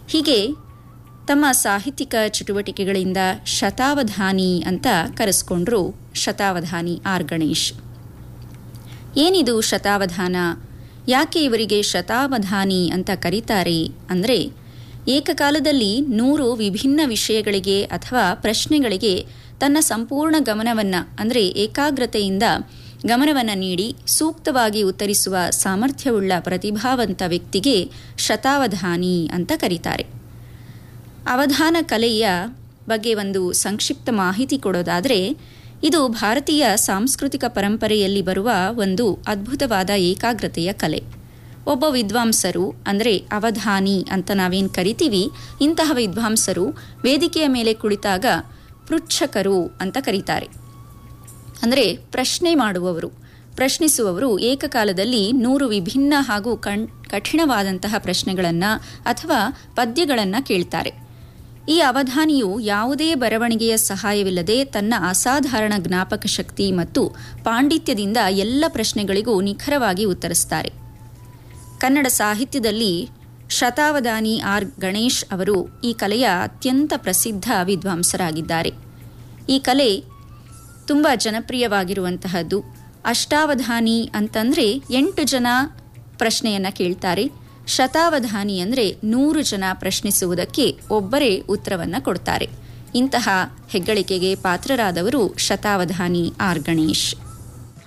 ಹೀಗೆ ತಮ್ಮ ಸಾಹಿತ್ಯಿಕ ಚಟುವಟಿಕೆಗಳಿಂದ ಶತಾವಧಾನಿ ಅಂತ ಕರೆಸ್ಕೊಂಡ್ರು ಶತಾವಧಾನಿ ಆರ್ ಗಣೇಶ್ ಏನಿದು ಶತಾವಧಾನ ಯಾಕೆ ಇವರಿಗೆ ಶತಾವಧಾನಿ ಅಂತ ಕರೀತಾರೆ ಅಂದರೆ ಏಕಕಾಲದಲ್ಲಿ ನೂರು ವಿಭಿನ್ನ ವಿಷಯಗಳಿಗೆ ಅಥವಾ ಪ್ರಶ್ನೆಗಳಿಗೆ ತನ್ನ ಸಂಪೂರ್ಣ ಗಮನವನ್ನು ಅಂದರೆ ಏಕಾಗ್ರತೆಯಿಂದ ಗಮನವನ್ನು ನೀಡಿ ಸೂಕ್ತವಾಗಿ ಉತ್ತರಿಸುವ ಸಾಮರ್ಥ್ಯವುಳ್ಳ ಪ್ರತಿಭಾವಂತ ವ್ಯಕ್ತಿಗೆ ಶತಾವಧಾನಿ ಅಂತ ಕರೀತಾರೆ ಅವಧಾನ ಕಲೆಯ ಬಗ್ಗೆ ಒಂದು ಸಂಕ್ಷಿಪ್ತ ಮಾಹಿತಿ ಕೊಡೋದಾದರೆ ಇದು ಭಾರತೀಯ ಸಾಂಸ್ಕೃತಿಕ ಪರಂಪರೆಯಲ್ಲಿ ಬರುವ ಒಂದು ಅದ್ಭುತವಾದ ಏಕಾಗ್ರತೆಯ ಕಲೆ ಒಬ್ಬ ವಿದ್ವಾಂಸರು ಅಂದರೆ ಅವಧಾನಿ ಅಂತ ನಾವೇನು ಕರಿತೀವಿ ಇಂತಹ ವಿದ್ವಾಂಸರು ವೇದಿಕೆಯ ಮೇಲೆ ಕುಳಿತಾಗ ಪೃಚ್ಛಕರು ಅಂತ ಕರೀತಾರೆ ಅಂದರೆ ಪ್ರಶ್ನೆ ಮಾಡುವವರು ಪ್ರಶ್ನಿಸುವವರು ಏಕಕಾಲದಲ್ಲಿ ನೂರು ವಿಭಿನ್ನ ಹಾಗೂ ಕಣ್ ಕಠಿಣವಾದಂತಹ ಪ್ರಶ್ನೆಗಳನ್ನು ಅಥವಾ ಪದ್ಯಗಳನ್ನು ಕೇಳ್ತಾರೆ ಈ ಅವಧಾನಿಯು ಯಾವುದೇ ಬರವಣಿಗೆಯ ಸಹಾಯವಿಲ್ಲದೆ ತನ್ನ ಅಸಾಧಾರಣ ಜ್ಞಾಪಕ ಶಕ್ತಿ ಮತ್ತು ಪಾಂಡಿತ್ಯದಿಂದ ಎಲ್ಲ ಪ್ರಶ್ನೆಗಳಿಗೂ ನಿಖರವಾಗಿ ಉತ್ತರಿಸ್ತಾರೆ ಕನ್ನಡ ಸಾಹಿತ್ಯದಲ್ಲಿ ಶತಾವಧಾನಿ ಆರ್ ಗಣೇಶ್ ಅವರು ಈ ಕಲೆಯ ಅತ್ಯಂತ ಪ್ರಸಿದ್ಧ ವಿದ್ವಾಂಸರಾಗಿದ್ದಾರೆ ಈ ಕಲೆ ತುಂಬ ಜನಪ್ರಿಯವಾಗಿರುವಂತಹದ್ದು ಅಷ್ಟಾವಧಾನಿ ಅಂತಂದರೆ ಎಂಟು ಜನ ಪ್ರಶ್ನೆಯನ್ನು ಕೇಳ್ತಾರೆ ಶತಾವಧಾನಿ ಅಂದರೆ ನೂರು ಜನ ಪ್ರಶ್ನಿಸುವುದಕ್ಕೆ ಒಬ್ಬರೇ ಉತ್ತರವನ್ನು ಕೊಡ್ತಾರೆ ಇಂತಹ ಹೆಗ್ಗಳಿಕೆಗೆ ಪಾತ್ರರಾದವರು ಶತಾವಧಾನಿ ಆರ್ ಗಣೇಶ್